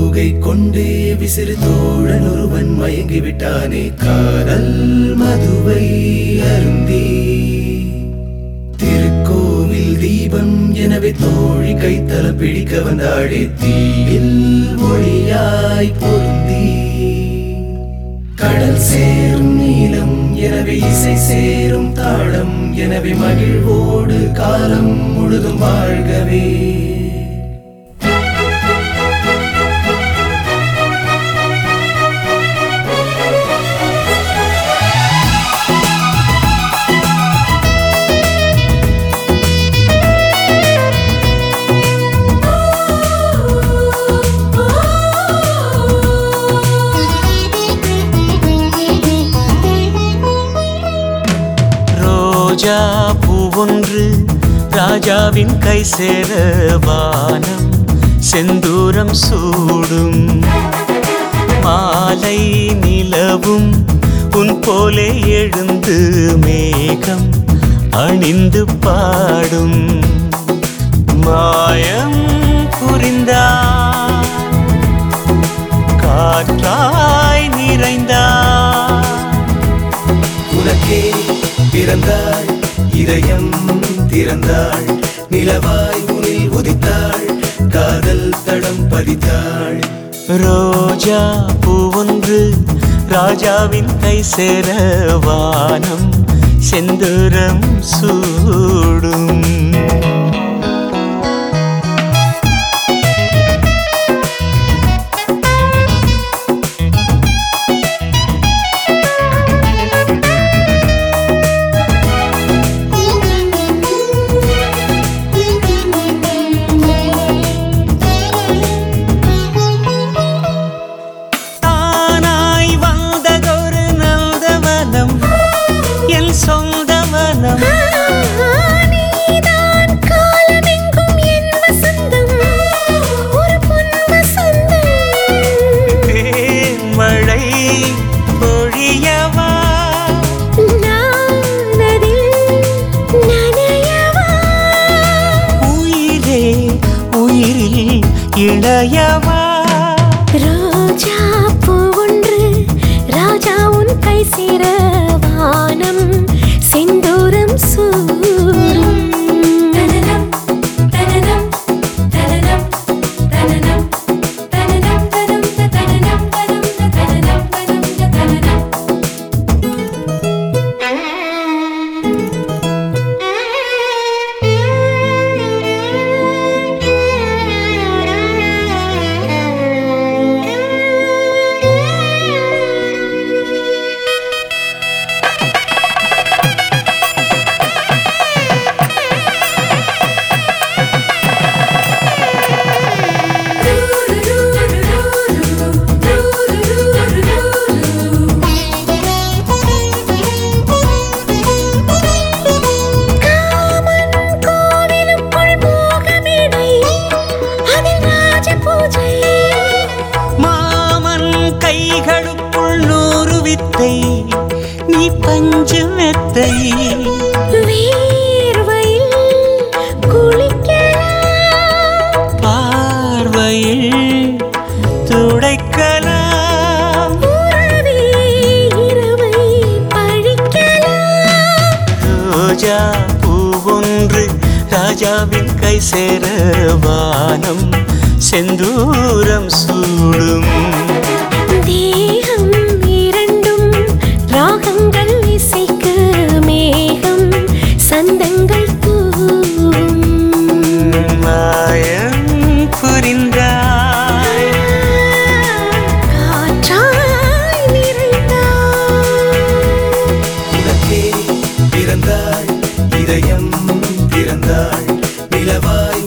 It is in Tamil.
பூகை கொண்டே விசிறு தோழன் ஒருவன் மயங்கி விட்டானே காதல் மதுவை அருந்தி திருக்கோவில் தீபம் எனவே தோழி கைத்தலம் பிடிக்க வந்தாளே தீயில் ஒளியாய் பொருந்தி கடல் சேரும் நீளம் எனவே இசை சேரும் தாளம் எனவே மகிழ்வோடு காலம் முழுதும் வாழ்கவே ரோஜா பூவொன்று ராஜாவின் கை சேர வானம் செந்தூரம் சூடும் மாலை நிலவும் உன் போலே எழுந்து மேகம் அணிந்து பாடும் மாயம் புரிந்தார் காற்றாய் நிறைந்தார் உனக்கே பிறந்தாள் இதயம் திறந்தாள் நிலவாய் உனில் உதித்தாள் காதல் தடம் பதித்தாள் ரோஜா பூவொன்று ராஜாவின் கை சேர வானம் செந்தூரம் சூடும் தானாய் வந்ததொரு நந்தவனம் என் சொந்தவனம் நீதான் காலமெங்கும் என் வசந்தம் ஒரு பொன் வசந்தம் தேன்மழை பொழியவா நானதில் நனையவா உயிரே உயிரில் இளையவா ரோஜா பூ ஒன்று ராஜா உன் கை சேர வானம் செந்தூரம் சூடும் தனனம் தனனம் தனனம் தனனம் தனனம் தனம் தனனம் தனம் தனனம் தனம் தனனம் காமன் கோவிலுக்குள் போகமேடை அதில் ராஜ பூஜை மாமன் கைகளுக்குள் நூறு வித்தை நீ பஞ்சு மெத்தை வேர்வையில் குளிக்கலாம் பார்வையில் துடைக்கலாம் உறவே இரவை பழிக்கலாம் ரோஜா பூவொன்று ராஜாவின் கை சேர வானம் செந்தூரம் சூடும் தேகம் இரண்டும் ராகங்கள் இசைக்க மேகம் சந்தங்கள் தூவும் மாயம் புரிந்தாய் காற்றாய் நிறைந்தாய் உனக்கே பிறந்தாள் இதயம் திறந்தாள் நிலவாய்